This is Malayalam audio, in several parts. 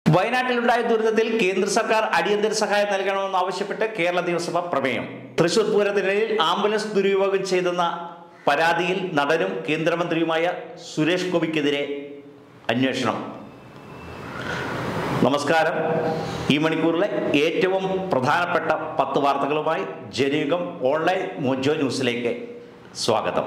വയനാട്ടിലുണ്ടായ ദുരിതത്തിൽ കേന്ദ്ര സർക്കാർ അടിയന്തര സഹായം നൽകണമെന്ന് ആവശ്യപ്പെട്ട് കേരള നിയമസഭ പ്രമേയം തൃശൂർ പൂരത്തിനിടയിൽ ആംബുലൻസ് ദുരുപയോഗം ചെയ്തെന്ന പരാതിയിൽ നടനും കേന്ദ്രമന്ത്രിയുമായ സുരേഷ് ഗോപിക്കെതിരെ അന്വേഷണം നമസ്കാരം ഈ മണിക്കൂറിലെ ഏറ്റവും പ്രധാനപ്പെട്ട പത്ത് വാർത്തകളുമായി ജനയുഗം ഓൺലൈൻ മോജോ ന്യൂസിലേക്ക് സ്വാഗതം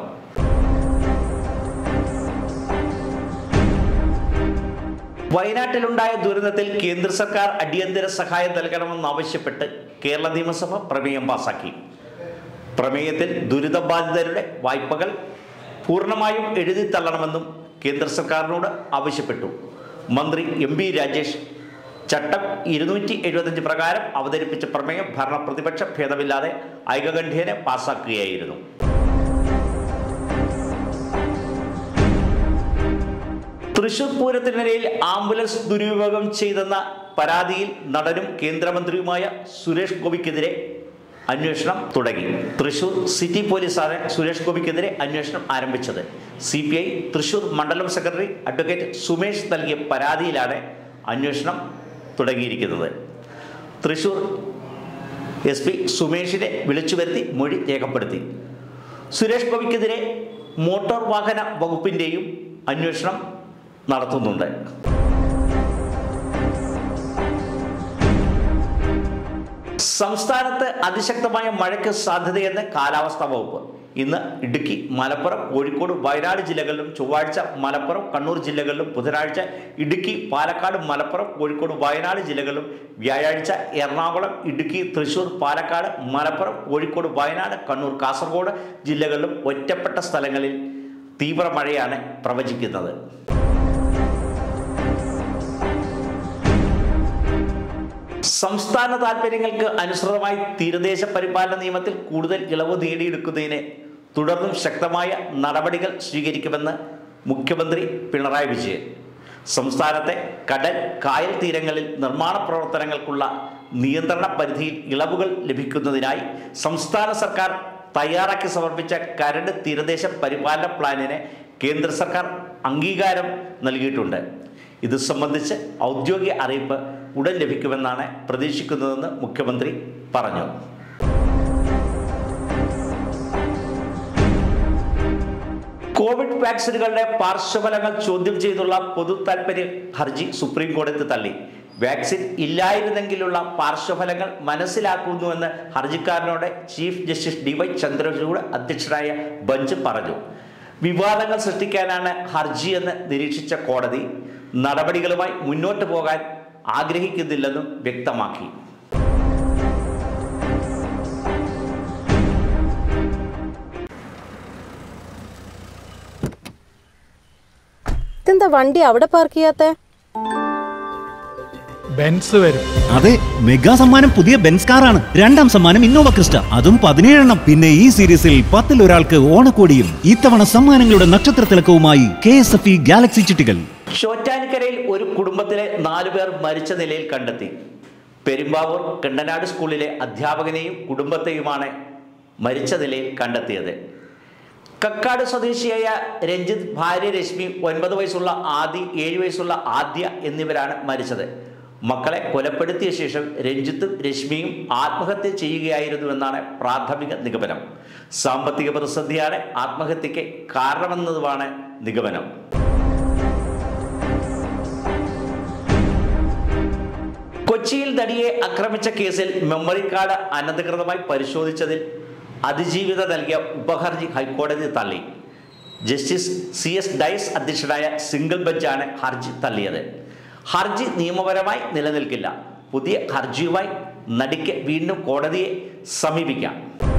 വയനാട്ടിലുണ്ടായ ദുരന്തത്തിൽ കേന്ദ്ര സർക്കാർ അടിയന്തര സഹായം നൽകണമെന്നാവശ്യപ്പെട്ട് കേരള നിയമസഭ പ്രമേയം പാസാക്കി പ്രമേയത്തിൽ ദുരിതബാധിതരുടെ വായ്പകൾ പൂർണ്ണമായും എഴുതി തള്ളണമെന്നും കേന്ദ്ര സർക്കാരിനോട് ആവശ്യപ്പെട്ടു മന്ത്രി എം ബി രാജേഷ് ചട്ടം ഇരുന്നൂറ്റി എഴുപത്തഞ്ച് പ്രകാരം അവതരിപ്പിച്ച പ്രമേയം ഭരണ പ്രതിപക്ഷ ഭേദമില്ലാതെ ഐകകണ്ഠ്യേന പാസാക്കുകയായിരുന്നു തൃശൂർ പൂരത്തിനിടയിൽ ആംബുലൻസ് ദുരുപയോഗം ചെയ്തെന്ന പരാതിയിൽ നടനും കേന്ദ്രമന്ത്രിയുമായ സുരേഷ് ഗോപിക്കെതിരെ അന്വേഷണം തുടങ്ങി തൃശൂർ സിറ്റി പോലീസാണ് സുരേഷ് ഗോപിക്കെതിരെ അന്വേഷണം ആരംഭിച്ചത് സി പി ഐ തൃശൂർ മണ്ഡലം സെക്രട്ടറി അഡ്വക്കേറ്റ് സുമേഷ് നൽകിയ പരാതിയിലാണ് അന്വേഷണം തുടങ്ങിയിരിക്കുന്നത് തൃശൂർ എസ് പി സുമേഷിനെ വിളിച്ചു വരുത്തി മൊഴി രേഖപ്പെടുത്തി സുരേഷ് ഗോപിക്കെതിരെ മോട്ടോർ വാഹന വകുപ്പിൻ്റെയും അന്വേഷണം നടത്തുന്നുണ്ട് സംസ്ഥാനത്ത് അതിശക്തമായ മഴയ്ക്ക് സാധ്യതയെന്ന് കാലാവസ്ഥാ വകുപ്പ് ഇന്ന് ഇടുക്കി മലപ്പുറം കോഴിക്കോട് വയനാട് ജില്ലകളിലും ചൊവ്വാഴ്ച മലപ്പുറം കണ്ണൂർ ജില്ലകളിലും ബുധനാഴ്ച ഇടുക്കി പാലക്കാട് മലപ്പുറം കോഴിക്കോട് വയനാട് ജില്ലകളിലും വ്യാഴാഴ്ച എറണാകുളം ഇടുക്കി തൃശൂർ പാലക്കാട് മലപ്പുറം കോഴിക്കോട് വയനാട് കണ്ണൂർ കാസർഗോഡ് ജില്ലകളിലും ഒറ്റപ്പെട്ട സ്ഥലങ്ങളിൽ തീവ്ര മഴയാണ് പ്രവചിക്കുന്നത് സംസ്ഥാന താൽപ്പര്യങ്ങൾക്ക് അനുസൃതമായി തീരദേശ പരിപാലന നിയമത്തിൽ കൂടുതൽ ഇളവ് നേടിയെടുക്കുന്നതിന് തുടർന്നും ശക്തമായ നടപടികൾ സ്വീകരിക്കുമെന്ന് മുഖ്യമന്ത്രി പിണറായി വിജയൻ സംസ്ഥാനത്തെ കടൽ കായൽ തീരങ്ങളിൽ നിർമ്മാണ പ്രവർത്തനങ്ങൾക്കുള്ള നിയന്ത്രണ പരിധിയിൽ ഇളവുകൾ ലഭിക്കുന്നതിനായി സംസ്ഥാന സർക്കാർ തയ്യാറാക്കി സമർപ്പിച്ച കരട് തീരദേശ പരിപാലന പ്ലാനിന് കേന്ദ്ര സർക്കാർ അംഗീകാരം നൽകിയിട്ടുണ്ട് ഇത് സംബന്ധിച്ച് ഔദ്യോഗിക അറിയിപ്പ് ഉടൻ ലഭിക്കുമെന്നാണ് പ്രതീക്ഷിക്കുന്നതെന്ന് മുഖ്യമന്ത്രി പറഞ്ഞു കോവിഡ് വാക്സിനുകളുടെ പാർശ്വഫലങ്ങൾ ചോദ്യം ചെയ്തുള്ള പൊതു താൽപര്യ ഹർജി സുപ്രീം കോടതി തള്ളി വാക്സിൻ ഇല്ലായിരുന്നെങ്കിലുള്ള പാർശ്വഫലങ്ങൾ മനസ്സിലാക്കുന്നുവെന്ന് ഹർജിക്കാരനോട് chief justice D Y Chandrachud അധ്യക്ഷനായ ബെഞ്ച് പറഞ്ഞു വിവാദങ്ങൾ സൃഷ്ടിക്കാനാണ് ഹർജിയെന്ന് നിരീക്ഷിച്ച കോടതി നടപടികളുമായി മുന്നോട്ട് പോകാൻ ആഗ്രഹിക്കുന്നില്ലെന്നും വ്യക്തമാക്കി ഇതെന്താ വണ്ടി അവിടെ പാർക്ക് ചെയ്യാത്ത ബെൻസ് വരും അതെ മെഗാ സമ്മാനം പുതിയ ബെൻസ് കാറാണ് രണ്ടാം സമ്മാനം ഇന്നോവ ക്രിസ്റ്റ അതും പതിനേഴെണ്ണം പിന്നെ ഈ സീരീസിൽ പത്തിൽ ഒരാൾക്ക് ഓണക്കോടിയും ഇത്തവണ സമ്മാനങ്ങളുടെ നക്ഷത്ര തിളക്കവുമായി K S F E galaxy ചിട്ടികൾ ചോറ്റാനിക്കരയിൽ ഒരു കുടുംബത്തിലെ നാലുപേർ മരിച്ച നിലയിൽ കണ്ടെത്തി പെരുമ്പാവൂർ കണ്ടനാട് സ്കൂളിലെ അധ്യാപകനെയും കുടുംബത്തെയുമാണ് മരിച്ച നിലയിൽ കണ്ടെത്തിയത് കക്കാട് സ്വദേശിയായ രഞ്ജിത്ത് ഭാര്യ രശ്മി ഒൻപത് വയസ്സുള്ള ആദി ഏഴ് വയസ്സുള്ള ആദ്യ എന്നിവരാണ് മരിച്ചത് മക്കളെ കൊലപ്പെടുത്തിയ ശേഷം രഞ്ജിത്തും രശ്മിയും ആത്മഹത്യ ചെയ്യുകയായിരുന്നുവെന്നാണ് പ്രാഥമിക നിഗമനം സാമ്പത്തിക പ്രതിസന്ധിയാണ് ആത്മഹത്യക്ക് കാരണമെന്നതുമാണ് നിഗമനം കൊച്ചിയിൽ നടിയെ ആക്രമിച്ച കേസിൽ മെമ്മറി കാർഡ് അനധികൃതമായി പരിശോധിച്ചതിൽ അതിജീവിത നൽകിയ ഉപഹർജി ഹൈക്കോടതി തള്ളി ജസ്റ്റിസ് സി എസ് ഡൈസ് അധ്യക്ഷനായ സിംഗിൾ ബെഞ്ചാണ് ഹർജി തള്ളിയത് ഹർജി നിയമപരമായി നിലനിൽക്കില്ല പുതിയ ഹർജിയുമായി നടിക്ക് വീണ്ടും കോടതിയെ സമീപിക്കാം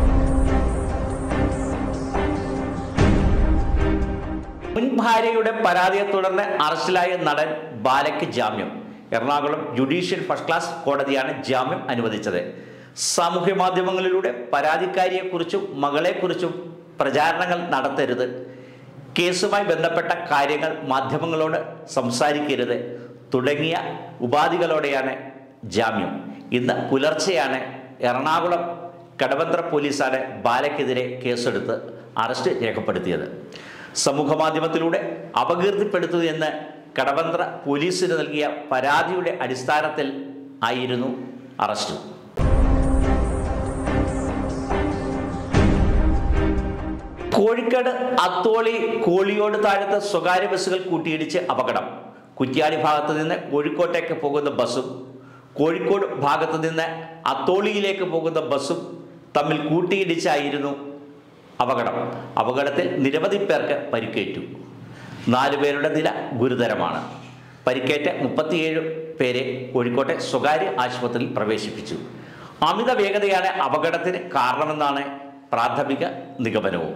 മുൻ ഭാര്യയുടെ പരാതിയെ തുടർന്ന് അറസ്റ്റിലായ നടൻ ബാലയ്ക്ക് ജാമ്യം എറണാകുളം ജുഡീഷ്യൽ ഫസ്റ്റ് ക്ലാസ് കോടതിയാണ് ജാമ്യം അനുവദിച്ചത് സാമൂഹ്യ മാധ്യമങ്ങളിലൂടെ പരാതിക്കാരിയെക്കുറിച്ചും മകളെക്കുറിച്ചും പ്രചാരണങ്ങൾ നടത്തരുത് കേസുമായി ബന്ധപ്പെട്ട കാര്യങ്ങൾ മാധ്യമങ്ങളോട് സംസാരിക്കരുത് തുടങ്ങിയ ഉപാധികളോടെയാണ് ജാമ്യം ഇന്ന് പുലർച്ചെയാണ് എറണാകുളം കടവന്ത്ര പോലീസാണ് ബാലയ്ക്കെതിരെ കേസെടുത്ത് അറസ്റ്റ് രേഖപ്പെടുത്തിയത് സമൂഹ മാധ്യമത്തിലൂടെ അപകീർത്തിപ്പെടുത്തു എന്ന് കടവന്ത്ര പോലീസിന് നൽകിയ പരാതിയുടെ അടിസ്ഥാനത്തിൽ ആയിരുന്നു അറസ്റ്റ് കോഴിക്കോട് അത്തോളി കോളിയോട് താഴത്ത് സ്വകാര്യ ബസ്സുകൾ കൂട്ടിയിടിച്ച് അപകടം കുറ്റ്യാടി ഭാഗത്ത് നിന്ന് കോഴിക്കോട്ടേക്ക് പോകുന്ന ബസ്സും കോഴിക്കോട് ഭാഗത്ത് നിന്ന് അത്തോളിയിലേക്ക് പോകുന്ന ബസ്സും തമ്മിൽ കൂട്ടിയിടിച്ചായിരുന്നു അപകടം അപകടത്തിൽ നിരവധി പേർക്ക് പരിക്കേറ്റു നാല് പേരുടെ നില ഗുരുതരമാണ് പരിക്കേറ്റ മുപ്പത്തിയേഴ് പേരെ കോഴിക്കോട്ടെ സ്വകാര്യ ആശുപത്രിയിൽ പ്രവേശിപ്പിച്ചു അമിത വേഗതയാണ് അപകടത്തിന് കാരണമെന്നാണ് പ്രാഥമിക നിഗമനവും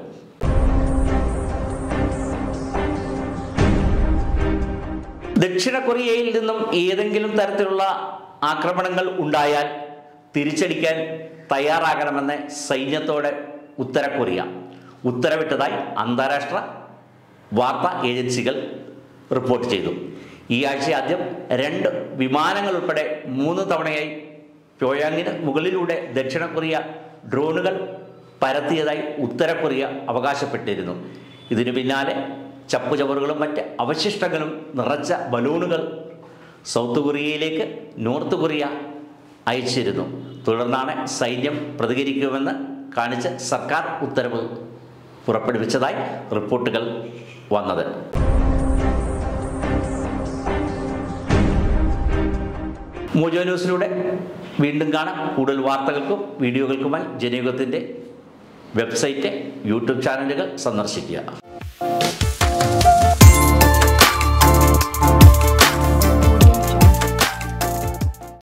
ദക്ഷിണ കൊറിയയിൽ നിന്നും ഏതെങ്കിലും തരത്തിലുള്ള ആക്രമണങ്ങൾ ഉണ്ടായാൽ തിരിച്ചടിക്കാൻ തയ്യാറാകണമെന്ന് സൈന്യത്തോടെ ഉത്തര കൊറിയ ഉത്തരവിട്ടതായി അന്താരാഷ്ട്ര വാർത്താ ഏജൻസികൾ റിപ്പോർട്ട് ചെയ്തു ഈ ആഴ്ച ആദ്യം രണ്ട് വിമാനങ്ങൾ ഉൾപ്പെടെ മൂന്ന് തവണയായി പ്യോയാങ്ങിന് മുകളിലൂടെ ദക്ഷിണ കൊറിയ ഡ്രോണുകൾ പരത്തിയതായി ഉത്തര കൊറിയ അവകാശപ്പെട്ടിരുന്നു ഇതിനു പിന്നാലെ ചപ്പുചവറുകളും മറ്റ് അവശിഷ്ടങ്ങളും നിറച്ച ബലൂണുകൾ സൗത്ത് കൊറിയയിലേക്ക് നോർത്ത് കൊറിയ അയച്ചിരുന്നു തുടർന്നാണ് സൈന്യം പ്രതികരിക്കുമെന്ന് കാണിച്ച് സർക്കാർ ഉത്തരവ് പുറപ്പെടുവിച്ചതായി റിപ്പോർട്ടുകൾ വന്നത് മോജോ ന്യൂസിലൂടെ വീണ്ടും കാണാം കൂടുതൽ വാർത്തകൾക്കും വീഡിയോകൾക്കുമായി ജനയുഗത്തിൻ്റെ വെബ്സൈറ്റ് യൂട്യൂബ് ചാനലുകൾ സന്ദർശിക്കുക